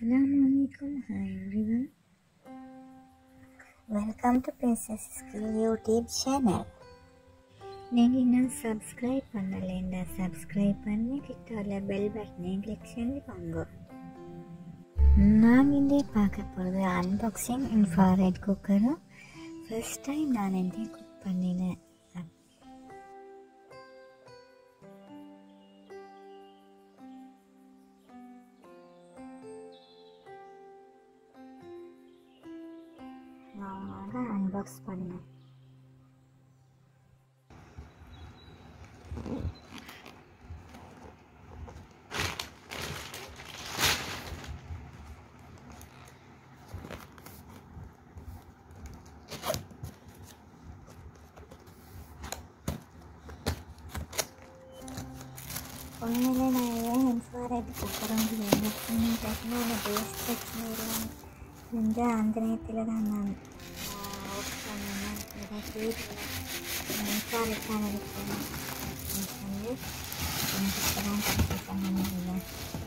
Assalamualaikum. Hi everyone. Welcome to Princess Skill YouTube channel. நீங்கள் இன்னும் subscribe பண்ணலைன்னா subscribe பண்ணி கிட்ட உள்ள பெல் பட்டனையும் கிளிக் செஞ்சுக்கோங்க நான் இங்கே பார்க்க போகிறது அன்பாக்சிங் இன்ஃபாரெட் குக்கரும் ஃபர்ஸ்ட் டைம் நான் இங்கே குக் பண்ணினேன் வாங்க அன்பாக்ஸ் பண்ணேன் உண்மையிலே நான் ஏன் இன்ஃபாரெட் குக்கரும் டக்குனு அந்த பேஸ் பிரச்சனை இல்லை செஞ்சால் அந்த நேரத்தில் தான் நான் ஒர்க் பண்ணேன் ஏதாவது இன்ஃபாரெட்டான இருக்கணும் சொல்லி எனக்கு இப்போ தான் பர்ச்சேஸ் பண்ண முடியல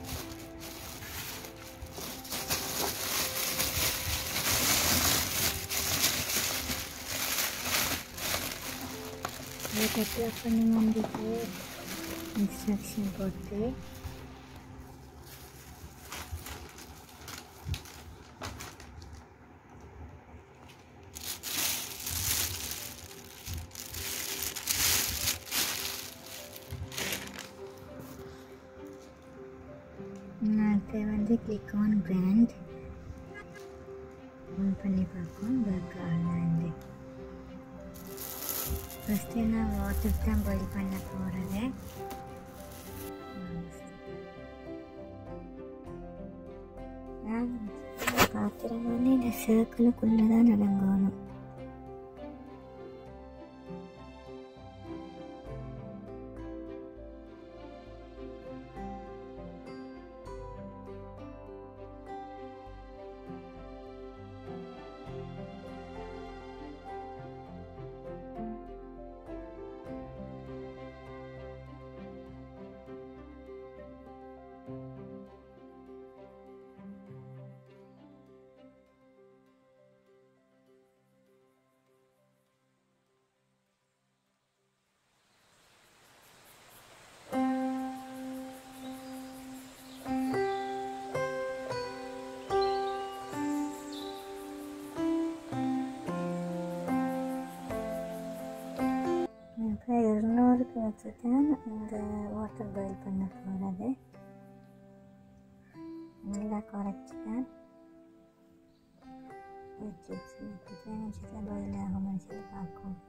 இதை டெவலப் பண்ணி வந்துட்டு இன்ஸ்ட்ரக்ஷன் போட்டு அது வந்து கிளிக் ஆன் பிராண்ட் ஆன் பண்ணி பார்ப்போம் ஒர்க் ஆகலாண்டு ஃபஸ்ட்டு நான் வாட்டர் தான் பாயில் பண்ண போகிறது பாத்திரம் வந்து இந்த சர்க்கிளுக்குள்ளே தான் நடங்கணும் இப்போ இருநூறுக்கு வச்சு தான் இந்த வாட்டர் பாயில் பண்ண போகிறது நல்லா குறைச்சி தான் வச்சு வச்சு பாயில் ஆகும்னு சொல்லி பார்க்கும்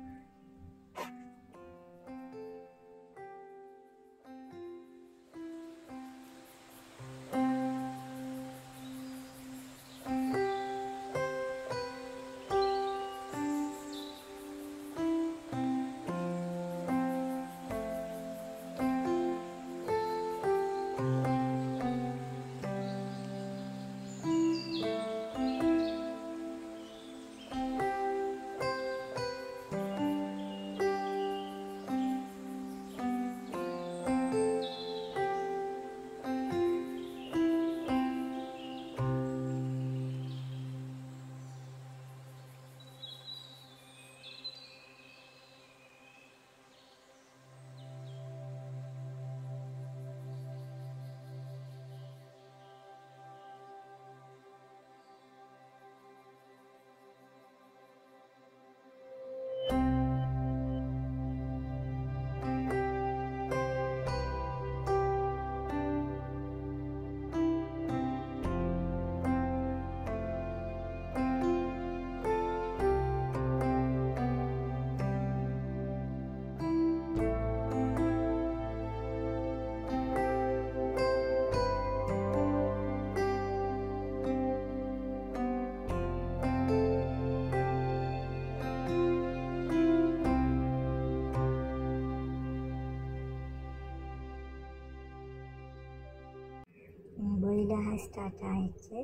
பாயிலாக ஸ்டார்ட் ஆயிடுச்சு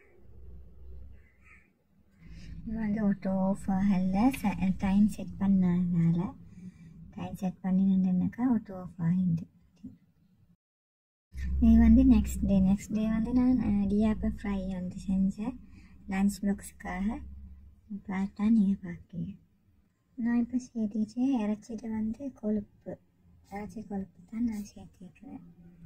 வந்து ஆட்டோ ஆஃப் ஆகல டைம் செட் பண்ணதுனால டைம் செட் பண்ணினாக்கா ஆட்டோ ஆஃப் ஆகிண்டு இது வந்து நெக்ஸ்ட் டே நெக்ஸ்ட் டே வந்து நான் டியாப்ப ஃப்ரை வந்து செஞ்சேன் லன்ச் பாக்ஸுக்காக பார்த்தா நீங்கள் பார்க்கீங்க நான் இப்போ சேர்த்திட்டு இறைச்சிட்டு வந்து கொழுப்பு இறைச்சி கொழுப்பு தான் நான் சேர்த்திருக்கிறேன்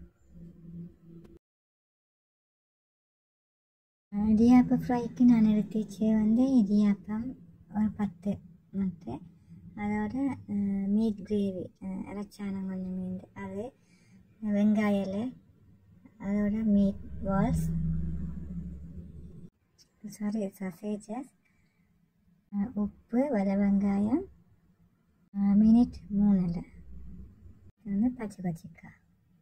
இடியாப்ப ஃப்ரைக்கு நான் எடுத்து வச்சு வந்து இடியாப்பம் ஒரு பத்து மற்ற அதோட மீட் கிரேவி இறைச்சானம் கொஞ்சம் மீன் அது வெங்காயம் அதோட மீட் பால்ஸ் சாரி சசேஜஸ் உப்பு வடை வெங்காயம் மினிட் மூணில் வந்து பச்சை பச்சைக்காய்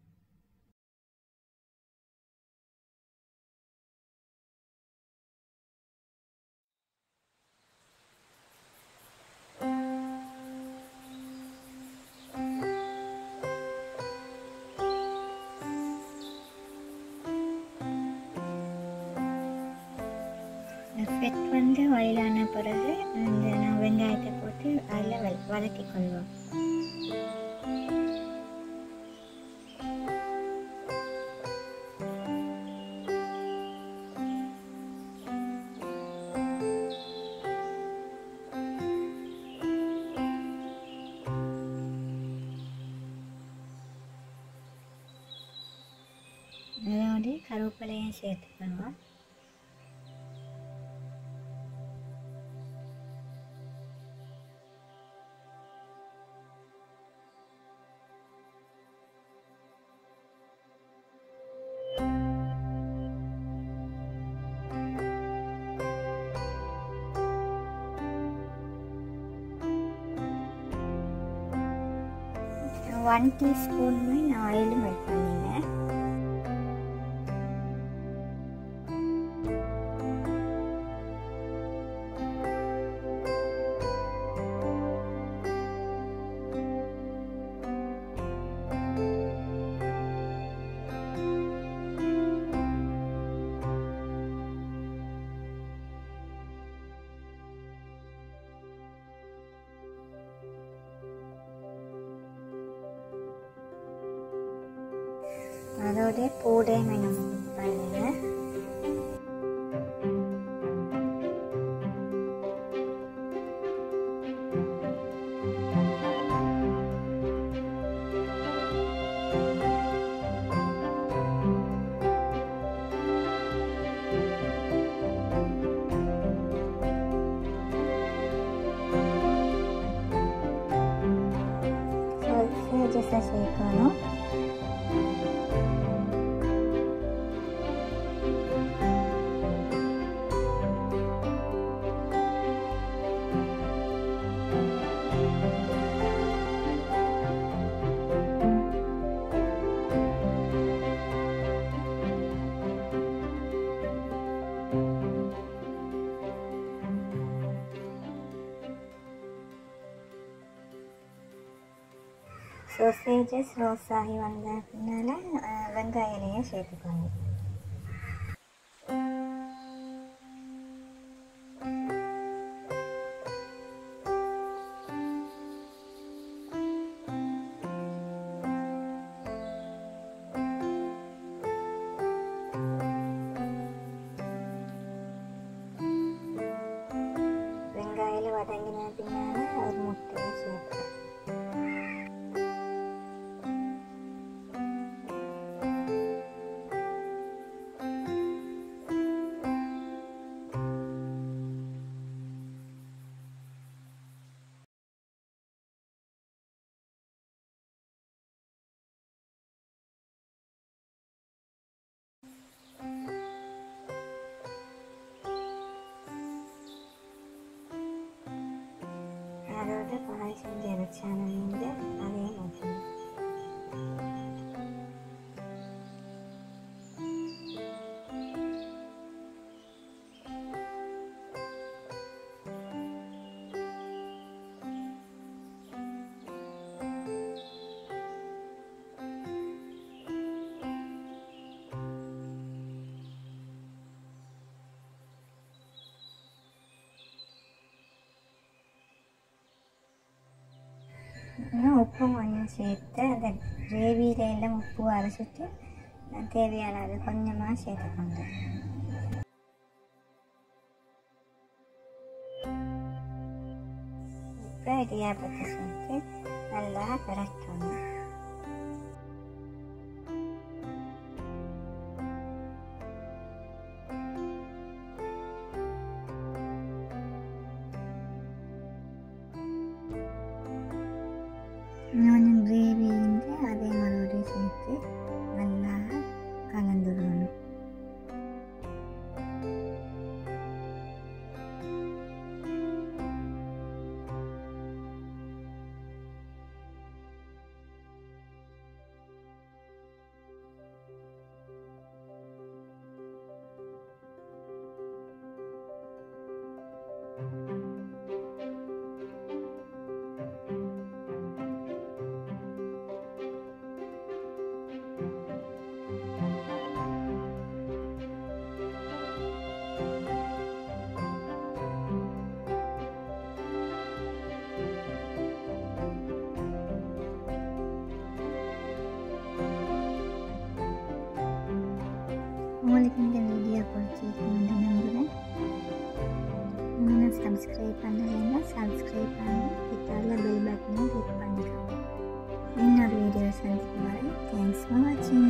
ஃபெட் வந்து வயலான பிறகு அந்த நான் வெங்காயத்தை போட்டு அதில் வ வதக்கி கொள்வோம் அதோட கருவேப்பிலையும் சேர்த்துக்கணும் ஒன் டீஸ்பூன் ஆயிலும் ஆட் பண்ணிங்க அதோட பூடையும் வேணும் பண்ணுங்க ஜஸ்ட் சேர்க்கணும் சோசேஜஸ் ரோஸ் ஆகி வந்த பின்னால் வெங்காயலையும் சேர்த்துக்கோங்க வெங்காயில் வதங்கின பின்னால் ஒரு முட்டையை சேர்த்து அதோட பாய் செஞ்சு இறைச்சானிலேருந்து அதையும் ஊற்றணும் இன்னும் உப்பும் கொஞ்சம் சேர்த்து அந்த கிரேவியில எல்லாம் உப்பு அரைச்சிட்டு தேவையான அளவு கொஞ்சமாக சேர்த்துக்கொண்டு இப்போ இடியாப்பத்தை சேர்த்து நல்லா பிரட்டணும் கொஞ்சம் கிரேவி இருந்து அதே மறுபடியும் சேர்த்து நல்லா கலந்துடணும் உங்களுக்கு இந்த வீடியோ பிடிச்சிருக்குன்னு நம்புகிறேன் இன்னும் சப்ஸ்கிரைப் பண்ணலைன்னா சப்ஸ்கிரைப் பண்ணி கிட்டாரில் பெல் பட்டனை கிளிக் பண்ணிக்கோங்க இன்னொரு வீடியோ சந்திக்கும் வரை தேங்க்ஸ் ஃபார் வாட்சிங்